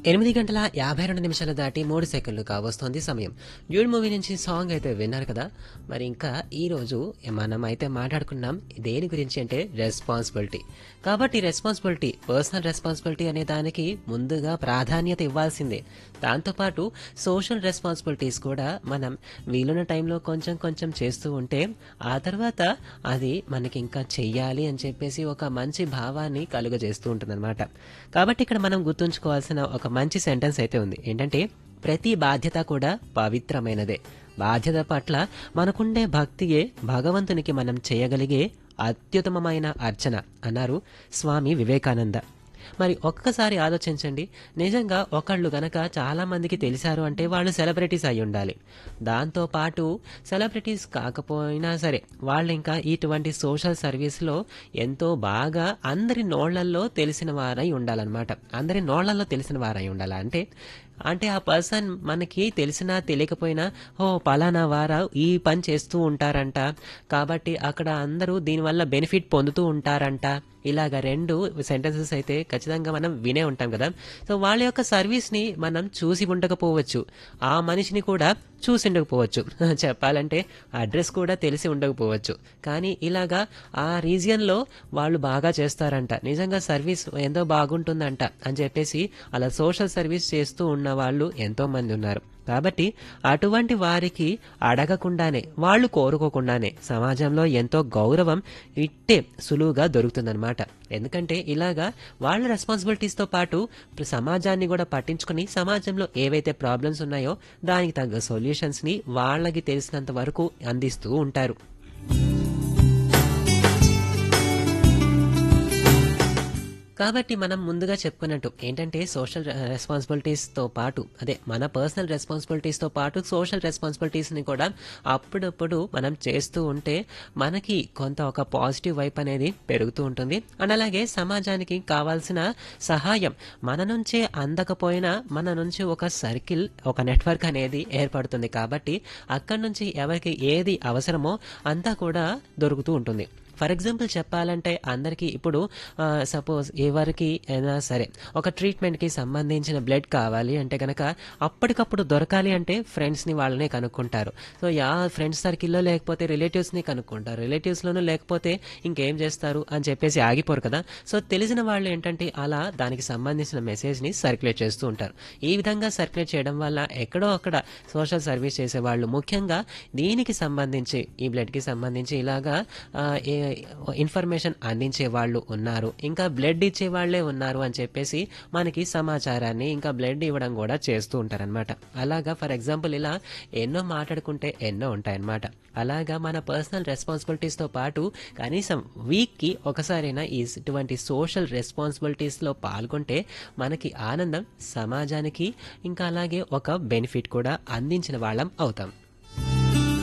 ఎనిమిది గంటల యాభై రెండు నిమిషాలు దాటి మూడు సెకండ్లు కావస్తోంది సమయం డ్యూడ్ మూవీ నుంచి సాంగ్ అయితే విన్నారు కదా మరి ఇంకా ఈ రోజు మనం అయితే మాట్లాడుకున్నాం దేని గురించి అంటే రెస్పాన్సిబిలిటీ కాబట్టి రెస్పాన్సిబిలిటీ పర్సనల్ రెస్పాన్సిబిలిటీ అనే దానికి ముందుగా ప్రాధాన్యత ఇవ్వాల్సిందే దాంతోపాటు సోషల్ రెస్పాన్సిబిలిటీస్ కూడా మనం వీలున్న టైంలో కొంచెం కొంచెం చేస్తూ ఉంటే ఆ తర్వాత అది మనకి ఇంకా చెయ్యాలి అని చెప్పేసి ఒక మంచి భావాన్ని కలుగజేస్తూ ఉంటుందన్నమాట కాబట్టి ఇక్కడ మనం గుర్తుంచుకోవాల్సిన ఒక మంచి సెంటెన్స్ అయితే ఉంది ఏంటంటే ప్రతి బాధ్యత కూడా పవిత్రమైనదే బాధ్యత పట్ల మనకుండే భక్తియే భగవంతునికి మనం చేయగలిగే అత్యుత్తమమైన అర్చన అన్నారు స్వామి వివేకానంద మరి ఒక్కసారి ఆలోచించండి నిజంగా ఒకళ్ళు గనక చాలా మందికి తెలిసారు అంటే వాళ్ళు సెలబ్రిటీస్ అయి ఉండాలి దాంతో పాటు సెలబ్రిటీస్ కాకపోయినా సరే వాళ్ళు ఇంకా ఇటువంటి సోషల్ సర్వీస్లో ఎంతో బాగా అందరి నోళ్లల్లో తెలిసిన వారై ఉండాలన్నమాట అందరి నోళ్లలో తెలిసిన వారై ఉండాలి అంటే అంటే ఆ పర్సన్ మనకి తెలిసినా తెలియకపోయినా ఓ పలానా వారా ఈ పని చేస్తూ ఉంటారంట కాబట్టి అక్కడ అందరూ దీనివల్ల బెనిఫిట్ పొందుతూ ఉంటారంట ఇలాగ రెండు సెంటెన్సెస్ అయితే ఖచ్చితంగా మనం వినే ఉంటాం కదా సో వాళ్ళ యొక్క సర్వీస్ని మనం చూసి ఉండకపోవచ్చు ఆ మనిషిని కూడా చూసి ఉండకపోవచ్చు చెప్పాలంటే అడ్రస్ కూడా తెలిసి ఉండకపోవచ్చు కానీ ఇలాగా ఆ రీజియన్లో వాళ్ళు బాగా చేస్తారంట నిజంగా సర్వీస్ ఎంతో బాగుంటుందంట అని చెప్పేసి అలా సోషల్ సర్వీస్ చేస్తూ ఉన్న వాళ్ళు ఎంతో మంది ఉన్నారు కాబట్టి అటువంటి వారికి అడగకుండానే వాళ్ళు కోరుకోకుండానే సమాజంలో ఎంతో గౌరవం ఇట్టే సులువుగా దొరుకుతుందన్నమాట ఎందుకంటే ఇలాగా వాళ్ళ రెస్పాన్సిబిలిటీస్తో పాటు సమాజాన్ని కూడా పట్టించుకొని సమాజంలో ఏవైతే ప్రాబ్లమ్స్ ఉన్నాయో దానికి తగ్గ సొల్యూషన్స్ని వాళ్ళకి తెలిసినంత వరకు అందిస్తూ ఉంటారు కాబట్టి మనం ముందుగా చెప్పుకున్నట్టు ఏంటంటే సోషల్ రెస్పాన్సిబిలిటీస్తో పాటు అదే మన పర్సనల్ రెస్పాన్సిబిలిటీస్తో పాటు సోషల్ రెస్పాన్సిబిలిటీస్ని కూడా అప్పుడప్పుడు మనం చేస్తూ ఉంటే మనకి కొంత ఒక పాజిటివ్ వైపు అనేది పెరుగుతూ ఉంటుంది అండ్ అలాగే సమాజానికి కావాల్సిన సహాయం మన నుంచే అందకపోయినా మన నుంచి ఒక సర్కిల్ ఒక నెట్వర్క్ అనేది ఏర్పడుతుంది కాబట్టి అక్కడి నుంచి ఎవరికి ఏది అవసరమో అంతా కూడా దొరుకుతూ ఉంటుంది ఫర్ ఎగ్జాంపుల్ చెప్పాలంటే అందరికీ ఇప్పుడు సపోజ్ ఎవరికి అయినా సరే ఒక ట్రీట్మెంట్కి సంబంధించిన బ్లడ్ కావాలి అంటే కనుక అప్పటికప్పుడు దొరకాలి అంటే ఫ్రెండ్స్ని వాళ్ళనే కనుక్కుంటారు సో యా ఫ్రెండ్స్ సర్కిల్లో లేకపోతే రిలేటివ్స్ని కనుక్కుంటారు రిలేటివ్స్లోనూ లేకపోతే ఇంకేం చేస్తారు అని చెప్పేసి ఆగిపోరు కదా సో తెలిసిన వాళ్ళు ఏంటంటే అలా దానికి సంబంధించిన మెసేజ్ని సర్క్యులేట్ చేస్తూ ఉంటారు ఈ విధంగా సర్క్యులేట్ చేయడం వల్ల ఎక్కడో అక్కడ సోషల్ సర్వీస్ చేసేవాళ్ళు ముఖ్యంగా దీనికి సంబంధించి ఈ బ్లడ్కి సంబంధించి ఇలాగా ఏ ఇన్ఫర్మేషన్ అందించే వాళ్ళు ఉన్నారు ఇంకా బ్లడ్ ఇచ్చే వాళ్ళే ఉన్నారు అని చెప్పేసి మనకి సమాచారాన్ని ఇంకా బ్లడ్ ఇవ్వడం కూడా చేస్తూ ఉంటారనమాట అలాగా ఫర్ ఎగ్జాంపుల్ ఇలా ఎన్నో మాట్లాడుకుంటే ఎన్నో ఉంటాయన్నమాట అలాగా మన పర్సనల్ రెస్పాన్సిబిలిటీస్తో పాటు కనీసం వీక్కి ఒకసారైనా ఇటువంటి సోషల్ రెస్పాన్సిబిలిటీస్లో పాల్గొంటే మనకి ఆనందం సమాజానికి ఇంకా అలాగే ఒక బెనిఫిట్ కూడా అందించిన వాళ్ళం అవుతాం